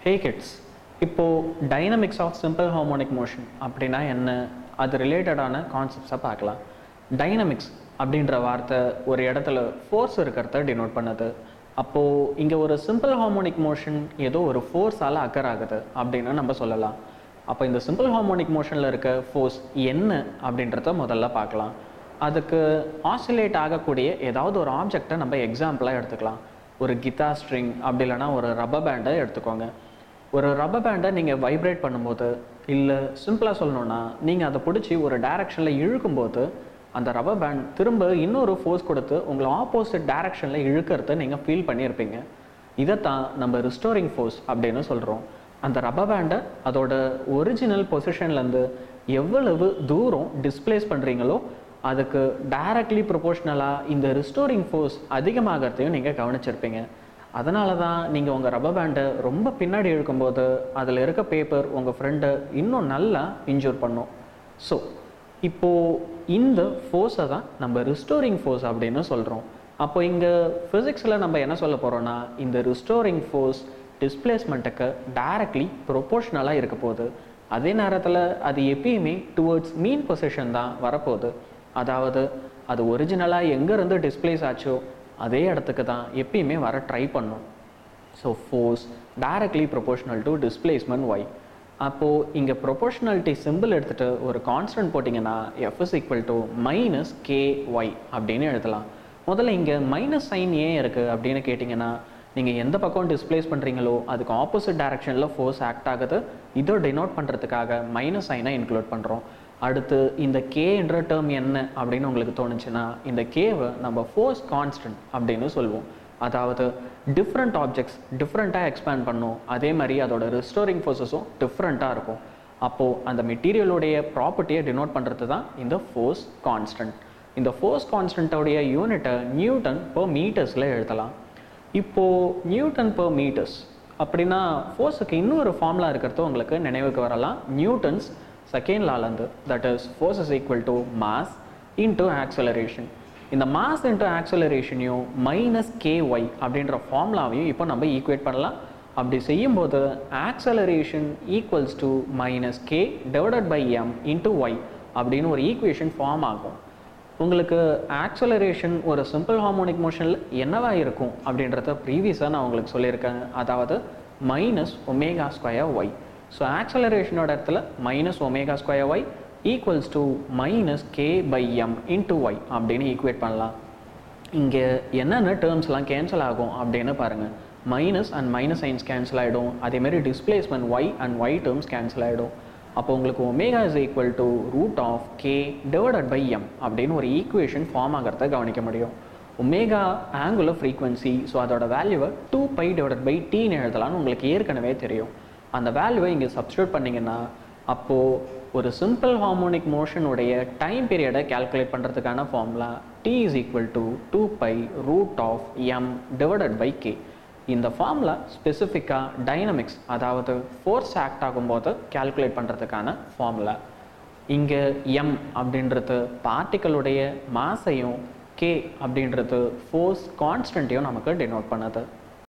ஹே kids இப்போது dynamics of simple harmonic motion அப்படின்னா என்ன அது ரிலேட்டடான கான்செப்ட்ஸை பார்க்கலாம் டைனமிக்ஸ் அப்படின்ற வார்த்தை ஒரு இடத்துல ஃபோர்ஸ் இருக்கிறத டினோட் பண்ணுது அப்போது இங்கே ஒரு சிம்பிள் ஹார்மோனிக் மோஷன் ஏதோ ஒரு ஃபோர்ஸால் அக்கர் ஆகுது அப்படின்னு நம்ம சொல்லலாம் அப்போ இந்த சிம்பிள் ஹார்மோனிக் மோஷனில் இருக்க ஃபோர்ஸ் என்ன அப்படின்றத முதல்ல பார்க்கலாம் அதுக்கு ஆசிலேட் ஆகக்கூடிய ஏதாவது ஒரு ஆப்ஜெக்டை நம்ம எக்ஸாம்பிளாக எடுத்துக்கலாம் ஒரு கிட்டார் ஸ்ட்ரிங் அப்படி இல்லைன்னா ஒரு ரப்பர் பேண்டை எடுத்துக்கோங்க ஒரு ரப்பர் பேண்டை நீங்கள் வைப்ரேட் பண்ணும்போது இல்லை சிம்பிளாக சொல்லணுன்னா நீங்கள் அதை பிடிச்சி ஒரு டைரக்ஷனில் இழுக்கும்போது அந்த ரப்பர் பேண்ட் திரும்ப இன்னொரு ஃபோர்ஸ் கொடுத்து உங்களை ஆப்போசிட் டைரக்ஷனில் இழுக்கிறத நீங்கள் ஃபீல் பண்ணியிருப்பீங்க இதைத்தான் நம்ம ரிஸ்டோரிங் ஃபோர்ஸ் அப்படின்னு சொல்கிறோம் அந்த ரப்பர் பேண்டை அதோட ஒரிஜினல் பொசிஷன்லேருந்து எவ்வளவு தூரம் டிஸ்பிளேஸ் பண்ணுறீங்களோ அதுக்கு டைரக்ட்லி ப்ரொபோஷ்னலாக இந்த ரிஸ்டோரிங் ஃபோர்ஸ் அதிகமாகிறதையும் நீங்கள் கவனிச்சிருப்பீங்க அதனால தான் நீங்கள் உங்கள் ரப்பர் பேண்டை ரொம்ப பின்னாடி இழுக்கும்போது அதில் இருக்க பேப்பர் உங்கள் ஃப்ரெண்டை இன்னும் நல்லா இன்ஜூர் பண்ணும் ஸோ இப்போது இந்த ஃபோர்ஸை தான் நம்ம ரிஸ்டோரிங் ஃபோர்ஸ் அப்படின்னு சொல்கிறோம் அப்போ இங்கே ஃபிசிக்ஸில் நம்ம என்ன சொல்ல போகிறோம்னா இந்த ரிஸ்டோரிங் ஃபோர்ஸ் டிஸ்பிளேஸ்மெண்ட்டுக்கு டைரக்ட்லி ப்ரொபோஷ்னலாக இருக்க போகுது அதே நேரத்தில் அது எப்பயுமே டுவர்ட்ஸ் மீன் பொசிஷன் தான் வரப்போகுது அதாவது அது ஒரிஜினலாக எங்கேருந்து டிஸ்பிளேஸ் ஆச்சோ அதே இடத்துக்கு தான் எப்பயுமே வர ட்ரை பண்ணும் so force directly proportional to displacement y அப்போது இங்கே ப்ரொபோஷனாலிட்டி சிம்பிள் எடுத்துகிட்டு ஒரு கான்ஸ்டன்ட் போட்டிங்கன்னா F is equal to minus K y அப்படின்னு எழுதலாம் முதல்ல இங்கே மைனஸ் சைன் ஏன் இருக்குது அப்படின்னு கேட்டிங்கன்னா நீங்கள் எந்த பக்கம் டிஸ்பிளேஸ் பண்ணுறீங்களோ அதுக்கு ஆப்போசிட் டைரக்ஷனில் ஃபோர்ஸ் ஆக்ட் ஆகுது இதோ டினோட் பண்ணுறதுக்காக மைனஸ் சைனை இன்க்ளூட் பண்ணுறோம் அடுத்து இந்த கே என்ற டேர்ம் என்ன அப்படின்னு உங்களுக்கு தோணுச்சுன்னா இந்த கேவை நம்ம ஃபோர்ஸ் கான்ஸ்டன்ட் அப்படின்னு சொல்லுவோம் அதாவது டிஃப்ரெண்ட் ஆப்ஜெக்ட்ஸ் டிஃப்ரெண்ட்டாக எக்ஸ்பேண்ட் பண்ணும் அதே மாதிரி அதோட ரிஸ்டோரிங் ஃபோர்ஸஸும் டிஃப்ரெண்ட்டாக இருக்கும் அப்போது அந்த மெட்டீரியலுடைய ப்ராப்பர்ட்டியை டினோட் பண்ணுறது தான் இந்த ஃபோர்ஸ் கான்ஸ்டன்ட் இந்த ஃபோர்ஸ் கான்ஸ்டன்ட்டோடைய யூனிட்டை நியூட்டன் per மீட்டர்ஸில் எழுதலாம் இப்போது நியூட்டன் per மீட்டர்ஸ் அப்படின்னா ஃபோர்ஸுக்கு இன்னொரு ஃபார்முலா இருக்கிறது உங்களுக்கு நினைவுக்கு வரலாம் நியூட்டன்ஸ் செகண்ட் லாலேருந்து that is force is equal to mass into acceleration இந்த மாஸ் இன்டு ஆக்சலரேஷனையும் மைனஸ் கே ஒய் அப்படின்ற ஃபார்முலாவையும் இப்போ நம்ம ஈக்குவேட் பண்ணலாம் அப்படி செய்யும்போது acceleration equals to minus K divided by M into y அப்படின்னு ஒரு ஈக்குவேஷன் ஃபார்ம் ஆகும் உங்களுக்கு ஆக்சலரேஷன் ஒரு சிம்பிள் ஹார்மோனிக் மோஷனில் என்னவா இருக்கும் அப்படின்றத ப்ரீவியஸாக நான் உங்களுக்கு சொல்லியிருக்கேன் அதாவது minus omega square y so ஆக்சலரேஷனோட இடத்துல minus omega square y equals to minus K by M into y அப்படின்னு ஈக்குவேட் பண்ணலாம் இங்கே என்னென்ன டேர்ம்ஸ்லாம் கேன்சல் ஆகும் அப்படின்னு பாருங்கள் minus and minus signs cancel ஆகிடும் அதேமாரி displacement y and y terms cancel ஆகிடும் அப்போ உங்களுக்கு omega is equal to root of K divided by M அப்படின்னு ஒரு ஈக்குவேஷன் ஃபார்ம் ஆகிறத கவனிக்க முடியும் ஒமேகா ஆங்குலர் ஃப்ரீக்வன்சி ஸோ அதோட வேல்யூவை டூ பை டிவைடட் பை டீன்னு எழுதலாம்னு உங்களுக்கு ஏற்கனவே தெரியும் அந்த வேல்யூவை இங்கே சப்ஸ்டியூட் பண்ணிங்கன்னா அப்போது ஒரு சிம்பிள் ஹார்மோனிக் மோஷனுடைய டைம் பீரியடை கால்குலேட் பண்ணுறதுக்கான formula T is equal to two pi root of M divided by K இந்த ஃபார்முலா ஸ்பெசிஃபிக்காக டைனமிக்ஸ் அதாவது ஃபோர்ஸ் ஆக்ட் ஆகும்போது கால்குலேட் பண்ணுறதுக்கான ஃபார்முலா இங்கே எம் அப்படின்றது பார்ட்டிகளுடைய மாஸையும் கே அப்படின்றது ஃபோர்ஸ் கான்ஸ்டன்ட்டையும் நமக்கு டினோட் பண்ணுது